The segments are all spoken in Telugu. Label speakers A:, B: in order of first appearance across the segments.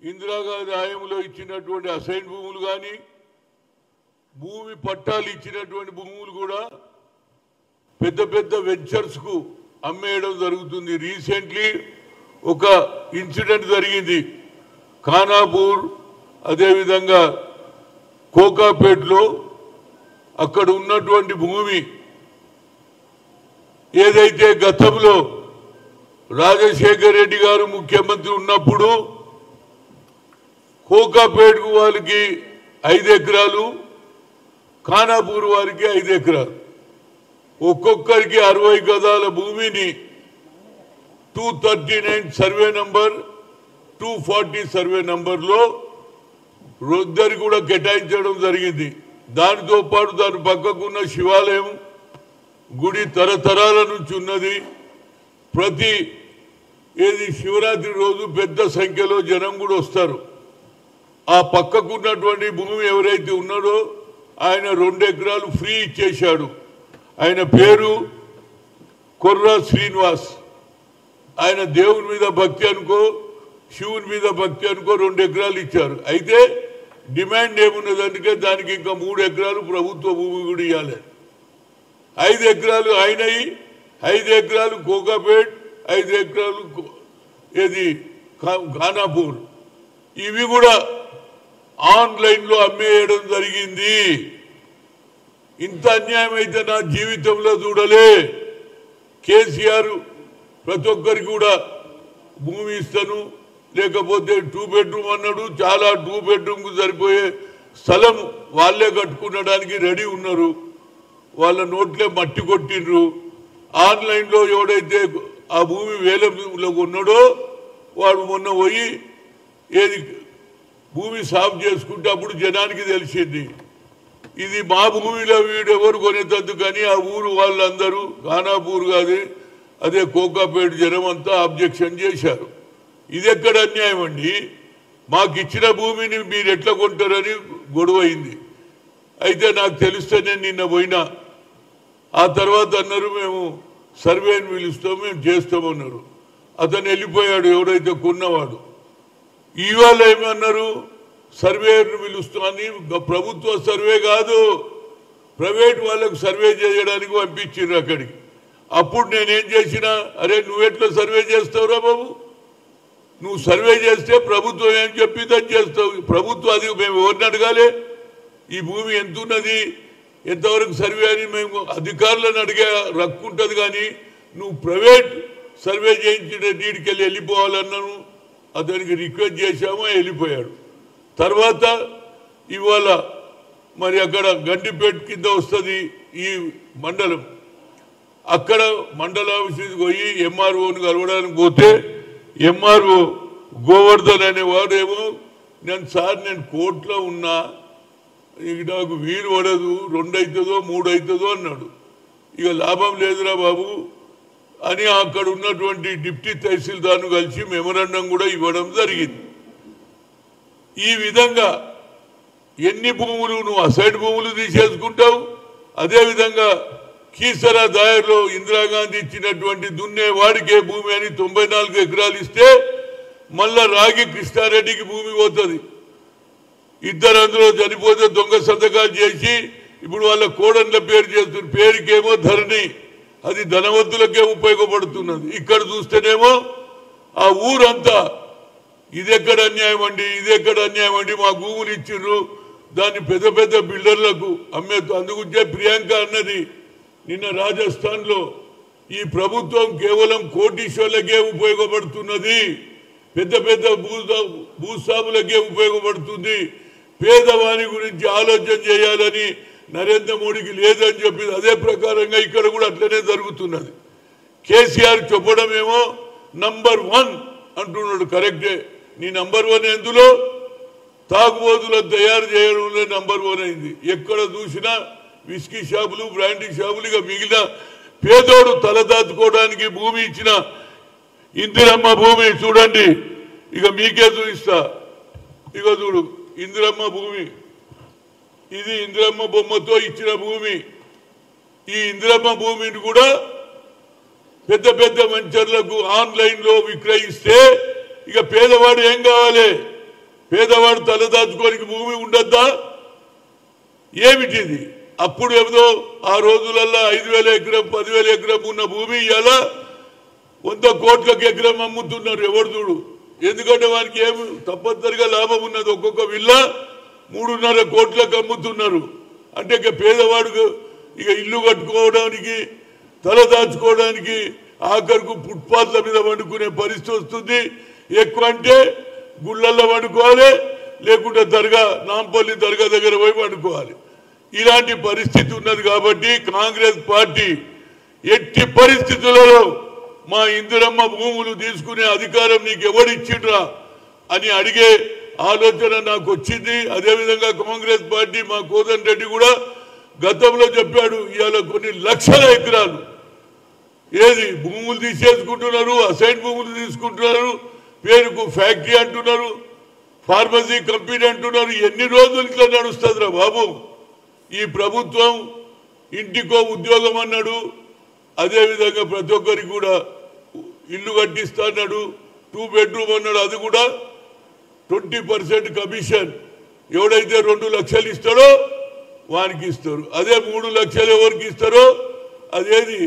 A: ఇందిరాగాంధీ హయాంలో ఇచ్చినటువంటి అసైన్ భూములు కానీ భూమి పట్టాలు ఇచ్చినటువంటి భూములు కూడా పెద్ద పెద్ద వెంచర్స్ కు అమ్మేయడం జరుగుతుంది రీసెంట్లీ ఒక ఇన్సిడెంట్ జరిగింది ఖానాపూర్ అదేవిధంగా కోకాపేట్లో అక్కడ ఉన్నటువంటి భూమి ఏదైతే గతంలో రాజశేఖర్ రెడ్డి గారు ముఖ్యమంత్రి ఉన్నప్పుడు కోకాపేటకు వాళ్ళకి ఐదు ఎకరాలు ఖానాపూర్ వారికి ఐదు ఎకరాలు ఒక్కొక్కరికి అరవై గదాల భూమిని two thirty nine survey number two forty survey నంబర్లో ఇద్దరు కూడా కేటాయించడం జరిగింది దానితో పాటు దాని పక్కకున్న శివాలయం గుడి తరతరాల నుంచి ఉన్నది ప్రతి ఏది శివరాత్రి రోజు పెద్ద సంఖ్యలో జనం కూడా వస్తారు ఆ పక్కకున్నటువంటి భూమి ఎవరైతే ఉన్నారో ఆయన రెండు ఎకరాలు ఫ్రీ ఇచ్చేశాడు ఆయన పేరు కొర్రా శ్రీనివాస్ ఆయన దేవుని మీద భక్తి అనుకో శివుని మీద భక్తి అనుకో రెండు ఎకరాలు ఇచ్చారు అయితే డిమాండ్ ఏమున్నదంటే దానికి ఇంకా మూడు ఎకరాలు ప్రభుత్వ భూమి కూడా ఇవ్వాలి ఐదు ఎకరాలు ఆయనవి ఐదు ఎకరాలు కోకాపేట్ ఐదు ఎకరాలు కో- ఏది ఖా- ఖానాపూర్ ఇవి కూడా ఆన్లైన్లో అమ్మేయడం జరిగింది ఇంత అన్యాయం అయితే నా జీవితంలో చూడలే కేసీఆర్ ప్రతి ఒక్కరికి కూడా భూమి ఇస్తాను లేకపోతే టూ బెడ్రూమ్ అన్నాడు చాలా టూ బెడ్రూమ్ కు సరిపోయే స్థలం వాళ్ళే కట్టుకునడానికి రెడీ ఉన్నారు వాళ్ళ నోట్లే మట్టి కొట్టిండ్రు ఆన్లైన్లో ఎవడైతే ఆ భూమి వేలంలో ఉన్నాడో వాడు మొన్న పోయి ఏది భూమి సాఫ్ చేసుకుంటే అప్పుడు జనానికి తెలిసింది ఇది మా భూమిలో వీడు ఎవరు కొనేటందు కానీ ఆ ఊరు వాళ్ళందరూ ఖానాపూర్ కాదు అదే కోకాపేట జనం అంతా అబ్జెక్షన్ చేశారు ఇది ఎక్కడ అన్యాయం అండి మాకు ఇచ్చిన భూమిని మీరు ఎట్లా కొంటారని గొడవ అయింది అయితే నాకు తెలిస్తే నేను నిన్న పోయినా ఆ తర్వాత అన్నారు మేము సర్వేని పిలుస్తాం మేము చేస్తామన్నారు అతను వెళ్ళిపోయాడు ఎవడైతే కొన్నవాడు ఇవాళ ఏమన్నారు సర్వేను పిలుస్తామని గ- ప్రభుత్వ సర్వే కాదు ప్రైవేట్ వాళ్ళకు సర్వే చేయడానికి పంపించారు అక్కడికి అప్పుడు నేనేం చేసినా అరే నువ్వెట్లా సర్వే చేస్తావురా బాబు నువ్వు సర్వే చేస్తే ప్రభుత్వం ఏం చెప్పిందని చేస్తావు ప్రభుత్వం అది మేము ఎవరిని అడగాలి ఈ భూమి ఎంత ఉన్నది ఎంతవరకు సర్వే అని మేము అధికారులను అడిగే రక్కు ఉంటుంది కానీ నువ్వు ప్రైవేట్ సర్వే చేయించిన నీటికి వెళ్ళి వెళ్ళిపోవాలన్నాను అతనికి రిక్వెస్ట్ చేశాము వెళ్ళిపోయాడు తర్వాత ఇవాళ మరి అక్కడ గండిపేట కింద వస్తుంది ఈ మండలం అక్కడ మండల ఆఫీస్కి పోయి ఎంఆర్ఓని కలవడానికి పోతే ఎంఆర్ఓ గోవర్ధన్ అనేవాడు ఏమో నేను సార్ నేను కోర్టులో ఉన్నా ఇక నాకు వీలు పడదు రెండు అవుతుందో మూడు అవుతుందో అన్నాడు ఇక లాభం లేదురా బాబు అని అక్కడ ఉన్నటువంటి డిప్టీ తహసీల్దార్ను కలిసి మెమరాండం కూడా ఇవ్వడం జరిగింది ఈ విధంగా ఎన్ని భూములు నువ్వు అసైడ్ భూములు తీసేసుకుంటావు అదేవిధంగా కీసరా దాయర్లో ఇందిరాగాంధీ ఇచ్చినటువంటి దున్నే వాడికే భూమి అని తొంభై నాలుగు ఎకరాలు ఇస్తే మళ్ళా రాగి కృష్ణారెడ్డికి భూమి పోతుంది ఇద్దరు అందులో చనిపోతే దొంగ సంతకాలు చేసి ఇప్పుడు వాళ్ళ కోడన్ల పేరు చేస్తున్నారు పేరుకేమో ధరణి అది ధనవంతులకే ఉపయోగపడుతున్నది ఇక్కడ చూస్తేనేమో ఆ ఊరంతా ఇది ఎక్కడ అన్యాయం అండి ఇది ఎక్కడ అన్యాయం అండి మా భూములు ఇచ్చిండ్రు దాన్ని పెద్ద పెద్ద బిల్డర్లకు అమ్మే అందుకుంటే ప్రియాంక అన్నది నిన్న రాజస్థాన్ లో ఈ ప్రభుత్వం కేవలం కోటీశ్వర్లకే ఉపయోగపడుతున్నది పెద్ద పెద్ద భూసా భూస్వాములకే ఉపయోగపడుతుంది పేదవాని గురించి ఆలోచన చేయాలని నరేంద్ర మోడీకి లేదని చెప్పింది అదే ప్రకారంగా ఇక్కడ కూడా అట్లనే జరుగుతున్నది కేసీఆర్ చెప్పడం ఏమో నంబర్ వన్ అంటున్నాడు కరెక్టే నీ నంబర్ వన్ ఎందులో తాగుబోతులను తయారు చేయడంలో నంబర్ వన్ అయింది ఎక్కడ చూసినా విస్కీ షాపులు బ్రాండీ షాపులు ఇక మిగిలిన పేదోడు తలదాచుకోవడానికి భూమి ఇచ్చిన ఇందిరమ్మ భూమి చూడండి ఇక మీకే చూపిస్తా ఇక చూడు ఇందిరమ్మ భూమి ఇది ఇందిరమ్మ బొమ్మతో ఇచ్చిన భూమి ఈ ఇందిరమ్మ భూమిని కూడా పెద్ద పెద్ద వెంచర్లకు ఆన్లైన్ లో విక్రయిస్తే ఇక పేదవాడు ఏం కావాలి పేదవాడు తలదాచుకోనికి భూమి ఉండద్దా ఏమిటిది అప్పుడు ఏదో ఆ రోజులల్లో ఐదు వేల ఎకరం పదివేల ఎకరం ఉన్న భూమి ఇలా వంద కోట్లకు ఎకరం అమ్ముతున్నారు ఎవడు చూడు ఎందుకంటే వానికి ఏమి తప్పనిసరిగా లాభం ఉన్నది ఒక్కొక్క విల్ల మూడున్నర కోట్లకు అమ్ముతున్నారు అంటే ఇక పేదవాడు ఇక ఇల్లు కట్టుకోవడానికి తల దాచుకోవడానికి ఆఖరుకు ఫుట్పాత్ల మీద వండుకునే పరిస్థితి వస్తుంది ఎక్కువ అంటే గుళ్ళల్లో వండుకోవాలి లేకుంటే దర్గా నాంపల్లి దర్గా దగ్గర పోయి వండుకోవాలి ఇలాంటి పరిస్థితి ఉన్నది కాబట్టి కాంగ్రెస్ పార్టీ ఎట్టి పరిస్థితులలో మా ఇందిరమ్మ భూములు తీసుకునే అధికారం నీకు ఎవడిచ్చిండ్రా అని అడిగే ఆలోచన నాకు వచ్చింది అదేవిధంగా కాంగ్రెస్ పార్టీ మా కోదన్ రెడ్డి కూడా గతంలో చెప్పాడు ఇవాళ కొన్ని లక్షల ఎకరాలు ఏది భూములు తీసేసుకుంటున్నారు అసైన్ భూములు తీసుకుంటున్నారు పేరుకు ఫ్యాక్టరీ అంటున్నారు ఫార్మసీ కంపెనీ అంటున్నారు ఎన్ని రోజులు ఇట్లా నడుస్తుందిరా బాబు ఈ ప్రభుత్వం ఇంటికో ఉద్యోగం అన్నాడు అదేవిధంగా ప్రతి ఒక్కరికి కూడా ఇల్లు కట్టిస్తా అన్నాడు టూ బెడ్రూమ్ అన్నాడు అది కూడా ట్వంటీ పర్సెంట్ కమిషన్ ఎవడైతే రెండు లక్షలు ఇస్తాడో వానికి ఇస్తారు అదే మూడు లక్షలు ఎవరికి ఇస్తారో అదేది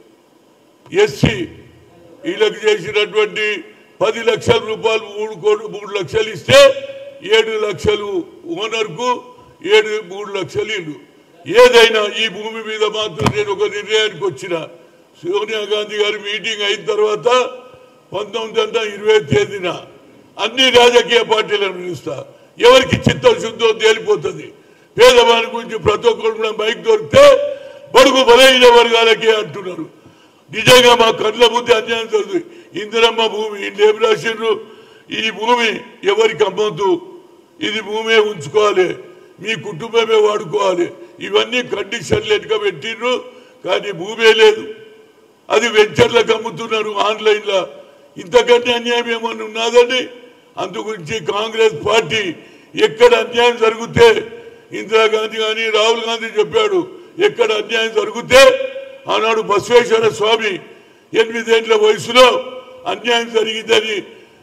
A: ఎస్సీ వీళ్ళకి చేసినటువంటి పది లక్షల రూపాయలు మూడు కోట్లు మూడు లక్షలు ఇస్తే ఏడు లక్షలు ఓనర్కు ఏడు మూడు లక్షలు ఇల్లు ఏదైనా ఈ భూమి మీద మాత్రం నేను ఒక నిర్ణయానికి వచ్చిన సోనియా గాంధీ గారి మీటింగ్ అయిన తర్వాత పంతొమ్మిది వందల ఇరవై తేదీన అన్ని రాజకీయ పార్టీలను పిలుస్తా ఎవరికి చిత్తశుద్ధో తేలిపోతుంది పేదవాని గురించి ప్రతి ఒక్కరు కూడా మైక్ దొరికితే బడుగు బలైన వర్గాలకే అంటున్నారు నిజంగా మా కళ్ళ బుద్ధి అన్యాయం జరుగుతుంది ఇందిరమ్మ భూమి ఏం రాసిండ్రు ఈ భూమి ఎవరికి అమ్మొద్దు ఇది భూమే ఉంచుకోవాలి మీ కుటుంబమే వాడుకోవాలి ఇవన్నీ కండిషన్లు ఎటుక పెట్టిండ్రు కానీ భూమే లేదు అది వెంచర్లకు అమ్ముతున్నారు ఆన్లైన్లో ఇంతకంటే అన్యాయం ఏమన్నా ఉన్నదండి అందు గురించి కాంగ్రెస్ పార్టీ ఎక్కడ అన్యాయం జరిగితే ఇందిరాగాంధీ కానీ రాహుల్ గాంధీ చెప్పాడు ఎక్కడ అన్యాయం జరిగితే ఆనాడు బసవేశ్వర స్వామి ఎనిమిదేండ్ల వయసులో అన్యాయం జరిగిందని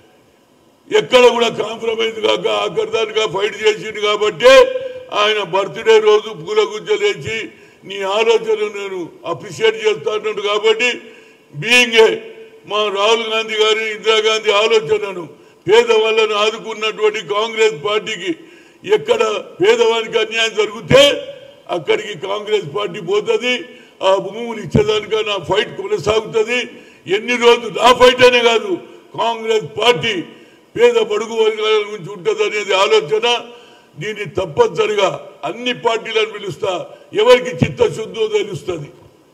A: ఎక్కడ కూడా కాంప్రమైజ్ కాక ఆఖరిదానిగా ఫైట్ చేసిండు కాబట్టి ఆయన బర్త్డే రోజు పూల గుజ్జలేసి నీ ఆలోచన నేను అప్రిషియేట్ చేస్తాను కాబట్టి బీయింగ్ ఏ మా రాహుల్ గాంధీ గారి ఇందిరాగాంధీ ఆలోచనను పేదవాళ్ళను ఆదుకున్నటువంటి కాంగ్రెస్ పార్టీకి ఎక్కడ పేదవానికి అన్యాయం జరిగితే అక్కడికి కాంగ్రెస్ పార్టీ పోతుంది ఆ భూములు ఇచ్చేదానిగా నా ఫైట్ కొనసాగుతుంది ఎన్ని రోజులు నా ఫైట్ అనే కాదు కాంగ్రెస్ పార్టీ పేద బడుగు వర్గాల గురించి ఉంటుంది అనేది ఆలోచన దీన్ని తప్పనిసరిగా అన్ని పార్టీలను పిలుస్తా ఎవరికి చిత్తశుద్ధో తెలుస్తుంది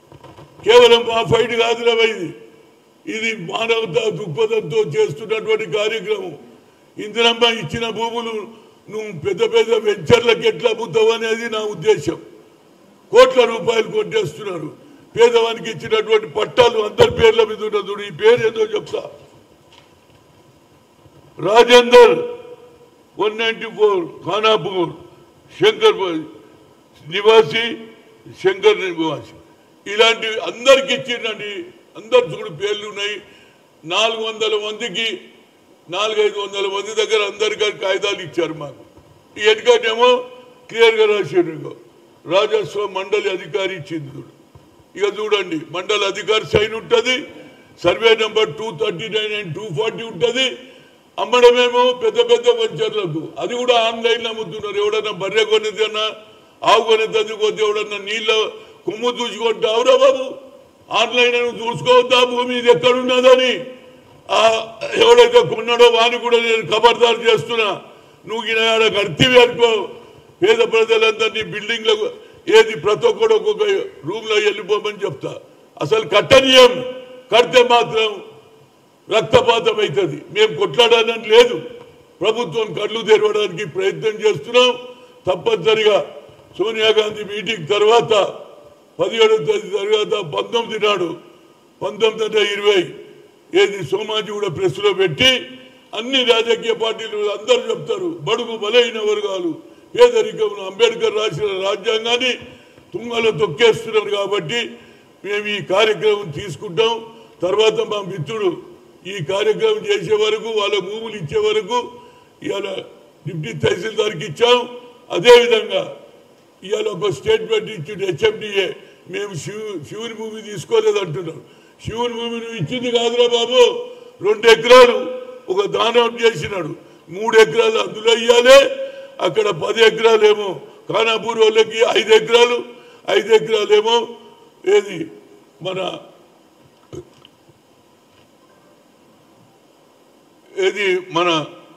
A: కేవలం మా ఫైట్ కాదురా ఇది ఇది మానవతా దృక్పథంతో చేస్తున్నటువంటి కార్యక్రమం ఇందిరమ్మ ఇచ్చిన భూములు నువ్వు పెద్ద పెద్ద వెంచర్లకు ఎట్లా అమ్ముతావు అనేది నా ఉద్దేశం కోట్ల రూపాయలు కొట్టేస్తున్నారు పేదవానికి ఇచ్చినటువంటి పట్టాలు అందరి పేర్ల మీద ఉన్నది చూడు. ఈ పేరు ఏదో చెప్తా Rajender one ninety four Khanapur Shankar నివాసి శంకర్ నివాసి ఇలాంటి అందరికి ఇచ్చిండండి అందరు చూడు పేర్లు ఉన్నాయి నాలుగు వందల మందికి నాలుగైదు వందల మంది దగ్గర అందరికీ కాగితాలు ఇచ్చారు మాకు ఈ ఎందుకంటేమో క్లియర్గా రాశారు ఇగో రాజస్వ మండలి అధికారి ఇచ్చింది చూడు ఇక చూడండి మండల అధికారి సైన్ ఉంటుంది survey number two thirty nine and two forty ఉంటుంది అమ్మడమేమో పెద్ద పెద్ద వెంచర్లకు అది కూడా ఆన్లైన్లో అమ్ముతున్నారు ఎవడన్నా బర్రె కొనేదన్నా ఆవు కొనేది పోతే ఎవడన్నా నీళ్ళ కొమ్ము చూసుకుంటే అవురా బాబు ఆన్లైన్ అని చూసుకోవద్దా భూమి ఇది ఎక్కడున్నదని ఆ ఎవడైతే కొన్నాడో వాని కూడా నేను ఖబర్దారు చేస్తున్నా నువ్వు ఈనాడ కడితివి అనుకో పేద ప్రజలందరినీ బిల్డింగ్లకు ఏది ప్రతి ఒక్కడు ఒక్కొక్క రూమ్లో వెళ్ళిపోమని చెప్తా అసలు కట్టనీయం కడితే మాత్రం రక్తపాతం అవుతుంది మేము కొట్లాడాలని లేదు ప్రభుత్వం కళ్ళు తెరవడానికి ప్రయత్నం చేస్తున్నాం తప్పనిసరిగా సోనియా గాంధీ మీటింగ్ తర్వాత పదిహేడవ తేదీ తర్వాత పంతొమ్మిది నాడు పంతొమ్మిది వందల ఇరవై ఏది సోమాజీ కూడా ప్రెస్లో పెట్టి అన్ని రాజకీయ పార్టీలు అందరూ చెప్తారు బడుగు బలైన వర్గాలు పేదరికం అంబేద్కర్ రాసిన రాజ్యాంగాన్ని తుంగలో తొక్కేస్తున్నారు కాబట్టి మేము ఈ కార్యక్రమం తీసుకుంటాం తర్వాత మా మిత్రుడు ఈ కార్యక్రమం చేసే వరకు వాళ్ళ భూములు ఇచ్చే వరకు ఇవాళ డిప్యూటీ తహసీల్దార్కి ఇచ్చాం అదేవిధంగా ఇవాళ ఒక స్టేట్మెంట్ ఇచ్చిండు హెచ్ఎండిఏ మేము శివు శివుని భూమి తీసుకోలేదు అంటున్నారు శివుని భూమి నువ్వు ఇచ్చింది కాదురా బాబు రెండు ఎకరాలు ఒక దానం చేసినాడు మూడు ఎకరాలు అందులో ఇవ్వాలి అక్కడ పది ఎకరాలేమో ఖానాపూర్ వాళ్ళకి ఐదు ఎకరాలు ఐదు ఎకరాలేమో ఏది మన ఏది మన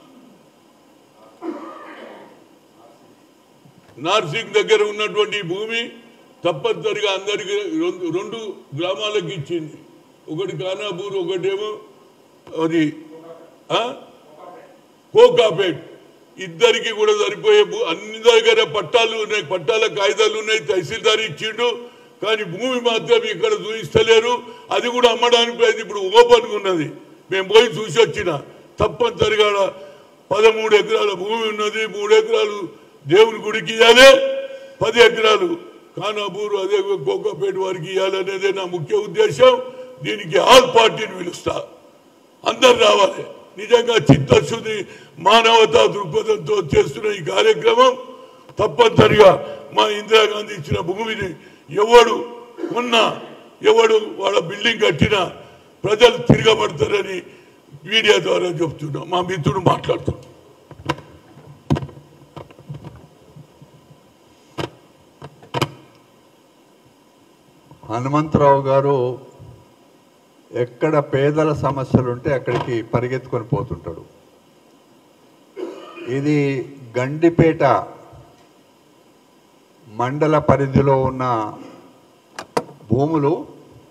A: నార్సింగ్ దగ్గర ఉన్నటువంటి భూమి తప్పనిసరిగా అందరికి రెండు రెండు గ్రామాలకు ఇచ్చింది ఒకటి ఖానాపూర్ ఒకటేమో అది ఆ? కోకాపేట్ ఇద్దరికి కూడా సరిపోయే భూ- అన్ని దగ్గర పట్టాలు ఉన్నాయి పట్టాల కాగితాలు ఉన్నాయి తహసీల్దార్ ఇచ్చిండు కానీ భూమి మాత్రం ఇక్కడ చూపిస్తలేరు అది కూడా అమ్మడానికి పోయింది ఇప్పుడు ఓపెన్ ఉన్నది మేము పోయి చూసి వచ్చిన తప్పనిసరిగా పదమూడు ఎకరాల భూమి ఉన్నది మూడు ఎకరాలు దేవుని గుడికి ఇవ్వాలి పది ఎకరాలు ఖానాపూర్ అదే కోకాపేట వారికి ఇవ్వాలనేదే నా ముఖ్య ఉద్దేశం దీనికి ఆల్ పార్టీని పిలుస్తా అందరు రావాలి నిజంగా చిత్తశుద్ధి మానవతా దృక్పథంతో చేస్తున్న ఈ కార్యక్రమం తప్పనిసరిగా మా ఇందిరాగాంధీ ఇచ్చిన భూమిని ఎవడు కొన్నా ఎవడు వాళ్ళ బిల్డింగ్ కట్టినా ప్రజలు తిరగబడతారని మీడియా ద్వారా చెప్తున్నా మా మిత్రుడు మాట్లాడుతున్నాడు
B: హనుమంతరావు గారు ఎక్కడ పేదల సమస్యలు ఉంటే అక్కడికి పరిగెత్తుకొని పోతుంటాడు ఇది గండిపేట మండల పరిధిలో ఉన్న భూములు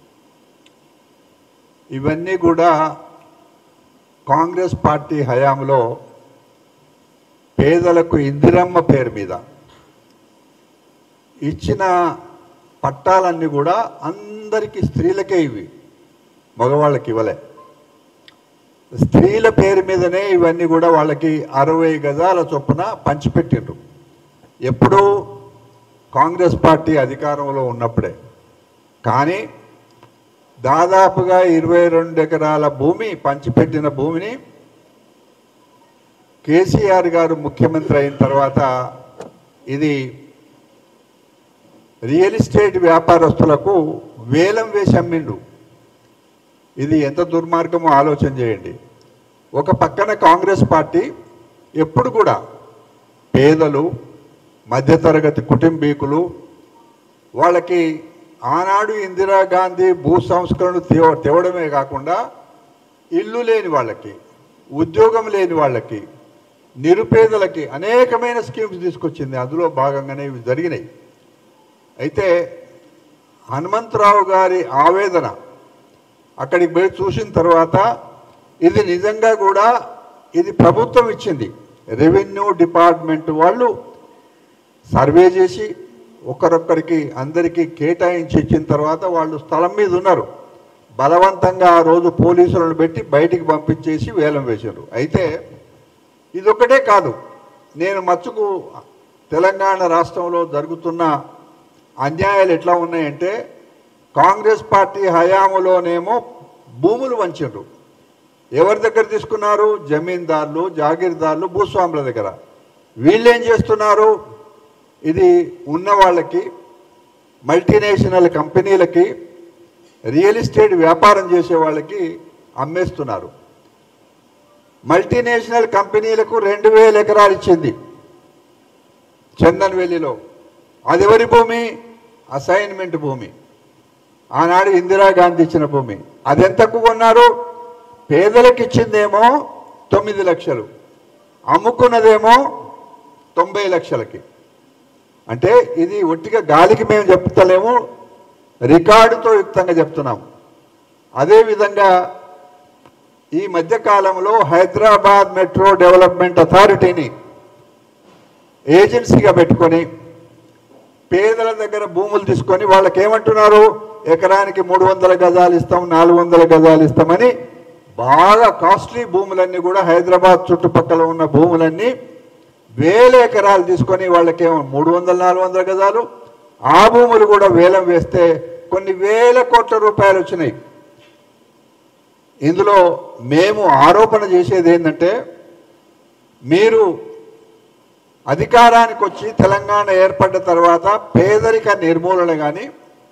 B: ఇవన్నీ కూడా కాంగ్రెస్ పార్టీ హయాంలో పేదలకు ఇందిరమ్మ పేరు మీద ఇచ్చిన పట్టాలన్నీ కూడా అందరికీ స్త్రీలకే ఇవి మగవాళ్ళకి ఇవ్వలే స్త్రీల పేరు మీదనే ఇవన్నీ కూడా వాళ్ళకి అరవై గజాల చొప్పున పంచిపెట్టిండ్రు ఎప్పుడూ కాంగ్రెస్ పార్టీ అధికారంలో ఉన్నప్పుడే కానీ దాదాపుగా ఇరవై రెండు ఎకరాల భూమి పంచిపెట్టిన భూమిని కేసీఆర్ గారు ముఖ్యమంత్రి అయిన తర్వాత ఇది రియల్ ఎస్టేట్ వ్యాపారస్తులకు వేలం వేసి అమ్మిండు ఇది ఎంత దుర్మార్గమో ఆలోచన చేయండి ఒక పక్కన కాంగ్రెస్ పార్టీ ఎప్పుడు కూడా పేదలు మధ్యతరగతి కుటుంబీకులు వాళ్ళకి ఆనాడు ఇందిరాగాంధీ భూ సంస్కరణ తేవ తేవడమే కాకుండా ఇల్లు లేని వాళ్ళకి ఉద్యోగం లేని వాళ్ళకి నిరుపేదలకి అనేకమైన స్కీమ్స్ తీసుకొచ్చింది అందులో భాగంగానే ఇవి జరిగినాయి అయితే హనుమంతరావు గారి ఆవేదన అక్కడికి పోయి చూసిన తర్వాత ఇది నిజంగా కూడా ఇది ప్రభుత్వం ఇచ్చింది రెవెన్యూ డిపార్ట్మెంట్ వాళ్ళు సర్వే చేసి ఒకరొక్కరికి అందరికీ కేటాయించి ఇచ్చిన తర్వాత వాళ్ళు స్థలం మీద ఉన్నారు బలవంతంగా ఆ రోజు పోలీసులను పెట్టి బయటికి పంపించేసి వేలం వేశారు అయితే ఇదొక్కటే కాదు నేను మచ్చుకు తెలంగాణ రాష్ట్రంలో జరుగుతున్న అన్యాయాలు ఎట్లా ఉన్నాయంటే కాంగ్రెస్ పార్టీ హయాములోనేమో భూములు వంచిండ్రు ఎవరి దగ్గర తీసుకున్నారు జమీందారులు జాగీర్దారులు భూస్వాముల దగ్గర వీళ్ళేం చేస్తున్నారు ఇది ఉన్న వాళ్ళకి మల్టీనేషనల్ కంపెనీలకి రియల్ ఎస్టేట్ వ్యాపారం చేసే వాళ్ళకి అమ్మేస్తున్నారు మల్టీనేషనల్ కంపెనీలకు రెండు వేల ఎకరాలు ఇచ్చింది చందన్వెల్లిలో అది ఎవరి భూమి అసైన్మెంట్ భూమి ఆనాడు ఇందిరాగాంధీ ఇచ్చిన భూమి అది ఎంతకు కొన్నారు పేదలకు ఇచ్చిందేమో తొమ్మిది లక్షలు అమ్ముకున్నదేమో తొంభై లక్షలకి అంటే ఇది ఒట్టిగా గాలికి మేము చెప్తలేము రికార్డుతో యుక్తంగా చెప్తున్నాం అదేవిధంగా ఈ మధ్యకాలంలో హైదరాబాద్ మెట్రో డెవలప్మెంట్ అథారిటీని ఏజెన్సీగా పెట్టుకొని పేదల దగ్గర భూములు తీసుకొని వాళ్ళకి ఏమంటున్నారు ఎకరానికి మూడు వందల గజాలు ఇస్తాం నాలుగు వందల గజాలు ఇస్తామని బాగా కాస్ట్లీ భూములన్నీ కూడా హైదరాబాద్ చుట్టుపక్కల ఉన్న భూములన్నీ వేల ఎకరాలు తీసుకొని వాళ్ళకేమో మూడు వందల నాలుగు వందల గజాలు ఆ భూములు కూడా వేలం వేస్తే కొన్ని వేల కోట్ల రూపాయలు వచ్చినాయి ఇందులో మేము ఆరోపణ చేసేది ఏంటంటే మీరు అధికారానికి వచ్చి తెలంగాణ ఏర్పడ్డ తర్వాత పేదరిక నిర్మూలన కానీ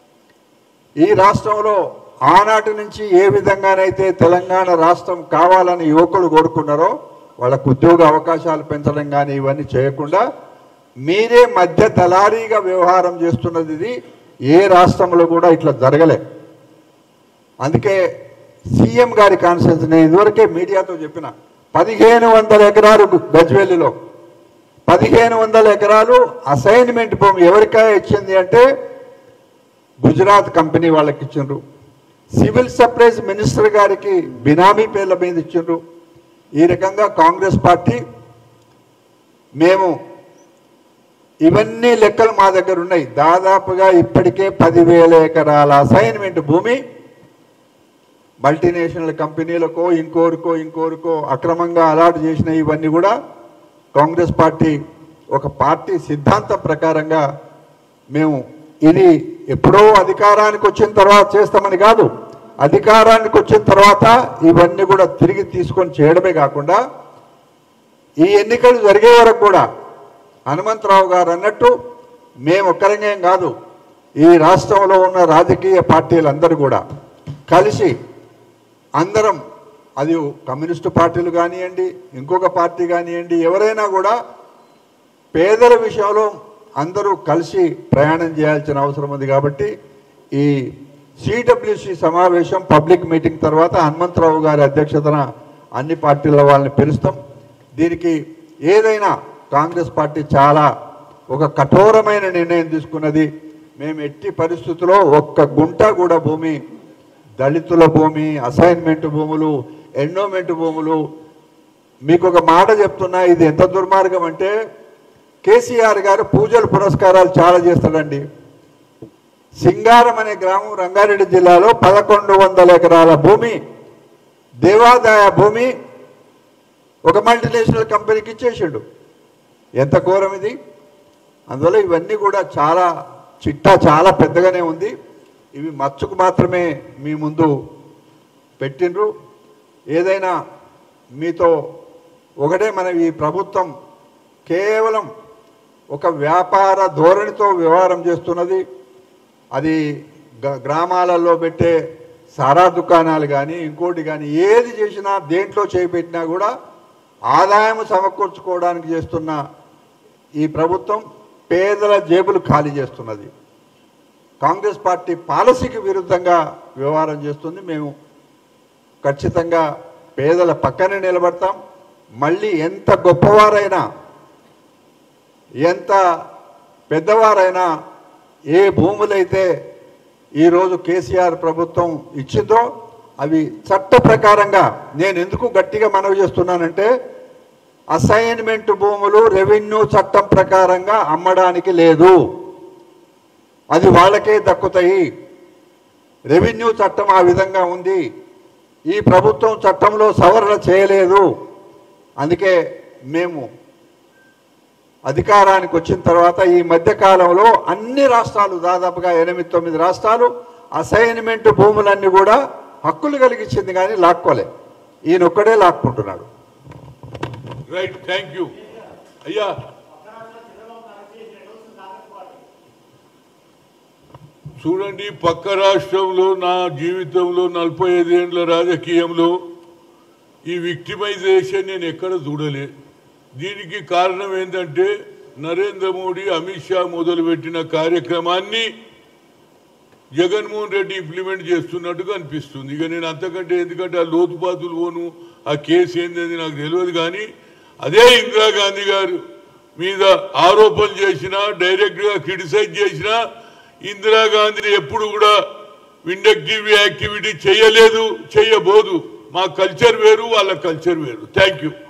B: ఈ రాష్ట్రంలో ఆనాటి నుంచి ఏ విధంగానైతే తెలంగాణ రాష్ట్రం కావాలని యువకులు కోరుకున్నారో వాళ్ళకు ఉద్యోగ అవకాశాలు పెంచడం కానీ ఇవన్నీ చేయకుండా మీరే మధ్య దళారీగా వ్యవహారం చేస్తున్నది ఇది ఏ రాష్ట్రంలో కూడా ఇట్లా జరగలే అందుకే సీఎం గారి కాన్ఫరెన్స్ నేను ఇదివరకే మీడియాతో చెప్పిన పదిహేను వందల ఎకరాలు గజ్వేలిలో పదిహేను వందల ఎకరాలు అసైన్మెంట్ భూమి ఎవరికా ఇచ్చింది అంటే గుజరాత్ కంపెనీ వాళ్ళకి ఇచ్చిండ్రు సివిల్ సప్లైస్ మినిస్టర్ గారికి బినామీ పేర్ల మీద ఇచ్చిండ్రు ఈ రకంగా కాంగ్రెస్ పార్టీ మేము ఇవన్నీ లెక్కలు మా దగ్గర ఉన్నాయి దాదాపుగా ఇప్పటికే పదివేల ఎకరాల అసైన్మెంట్ భూమి మల్టీనేషనల్ కంపెనీలకో ఇంకోరికో ఇంకోరికో అక్రమంగా అలాట్ చేసిన ఇవన్నీ కూడా కాంగ్రెస్ పార్టీ ఒక పార్టీ సిద్ధాంతం ప్రకారంగా మేము ఇది ఎప్పుడో అధికారానికి వచ్చిన తర్వాత చేస్తామని కాదు అధికారానికి వచ్చిన తర్వాత ఇవన్నీ కూడా తిరిగి తీసుకొని చేయడమే కాకుండా ఈ ఎన్నికలు జరిగే వరకు కూడా హనుమంతరావు గారు అన్నట్టు మేము ఒక్కరంగేం కాదు ఈ రాష్ట్రంలో ఉన్న రాజకీయ పార్టీలందరూ కూడా కలిసి అందరం అది కమ్యూనిస్టు పార్టీలు కానివ్వండి ఇంకొక పార్టీ కానివ్వండి ఎవరైనా కూడా పేదల విషయంలో అందరూ కలిసి ప్రయాణం చేయాల్సిన అవసరం ఉంది కాబట్టి ఈ సిడబ్ల్యూసి సమావేశం పబ్లిక్ మీటింగ్ తర్వాత హనుమంతరావు గారి అధ్యక్షతన అన్ని పార్టీల వాళ్ళని పిలుస్తాం దీనికి ఏదైనా కాంగ్రెస్ పార్టీ చాలా ఒక కఠోరమైన నిర్ణయం తీసుకున్నది మేము ఎట్టి పరిస్థితుల్లో ఒక్క గుంట కూడా భూమి దళితుల భూమి అసైన్మెంట్ భూములు ఎండోమెంట్ భూములు మీకు ఒక మాట చెప్తున్నా ఇది ఎంత దుర్మార్గం అంటే కేసీఆర్ గారు పూజలు పురస్కారాలు చాలా చేస్తాడండి సింగారం అనే గ్రామం రంగారెడ్డి జిల్లాలో పదకొండు వందల ఎకరాల భూమి దేవాదాయ భూమి ఒక మల్టీనేషనల్ కంపెనీకి ఇచ్చేసిండు ఎంత ఘోరం ఇది అందువల్ల ఇవన్నీ కూడా చాలా చిట్టా చాలా పెద్దగానే ఉంది ఇవి మచ్చుకు మాత్రమే మీ ముందు పెట్టిండ్రు ఏదైనా మీతో ఒకటే మన ఈ ప్రభుత్వం కేవలం ఒక వ్యాపార ధోరణితో వ్యవహారం చేస్తున్నది అది గ- గ్రామాలలో పెట్టే సారా దుకాణాలు కానీ ఇంకోటి కానీ ఏది చేసినా దేంట్లో చేపెట్టినా కూడా ఆదాయం సమకూర్చుకోవడానికి చేస్తున్న ఈ ప్రభుత్వం పేదల జేబులు ఖాళీ చేస్తున్నది కాంగ్రెస్ పార్టీ పాలసీకి విరుద్ధంగా వ్యవహారం చేస్తుంది మేము ఖచ్చితంగా పేదల పక్కనే నిలబడతాం మళ్ళీ ఎంత గొప్పవారైనా ఎంత పెద్దవారైనా ఏ భూములైతే ఈరోజు కేసీఆర్ ప్రభుత్వం ఇచ్చిందో అవి చట్ట ప్రకారంగా నేను ఎందుకు గట్టిగా మనవి చేస్తున్నానంటే అసైన్మెంట్ భూములు రెవెన్యూ చట్టం ప్రకారంగా అమ్మడానికి లేదు అది వాళ్ళకే దక్కుతాయి రెవెన్యూ చట్టం ఆ విధంగా ఉంది ఈ ప్రభుత్వం చట్టంలో సవరణ చేయలేదు అందుకే మేము అధికారానికి వచ్చిన తర్వాత ఈ మధ్య కాలంలో అన్ని రాష్ట్రాలు దాదాపుగా ఎనిమిది తొమ్మిది రాష్ట్రాలు అసైన్మెంట్ భూములన్నీ కూడా హక్కులు కలిగించింది కానీ లాక్కోలే ఈయన ఒక్కడే లాక్కుంటున్నాడు
A: రైట్ థ్యాంక్ యూ అయ్యా చూడండి పక్క రాష్ట్రంలో నా జీవితంలో నలభై ఐదేండ్ల రాజకీయంలో ఈ విక్టిమైజేషన్ నేను ఎక్కడ చూడలే దీనికి కారణం ఏంటంటే నరేంద్ర మోడీ అమిత్ షా మొదలుపెట్టిన కార్యక్రమాన్ని జగన్మోహన్ రెడ్డి ఇంప్లిమెంట్ చేస్తున్నట్టుగా అనిపిస్తుంది ఇక నేను అంతకంటే ఎందుకంటే ఆ లోతుపాతులు పోను ఆ కేసు ఏంది నాకు తెలియదు కానీ అదే ఇందిరాగాంధీ గారు మీద ఆరోపణలు చేసినా డైరెక్ట్గా క్రిటిసైజ్ చేసినా ఇందిరాగాంధీని ఎప్పుడు కూడా విండక్టివ్ యాక్టివిటీ చేయలేదు చేయబోదు మా కల్చర్ వేరు వాళ్ళ కల్చర్ వేరు థ్యాంక్ యూ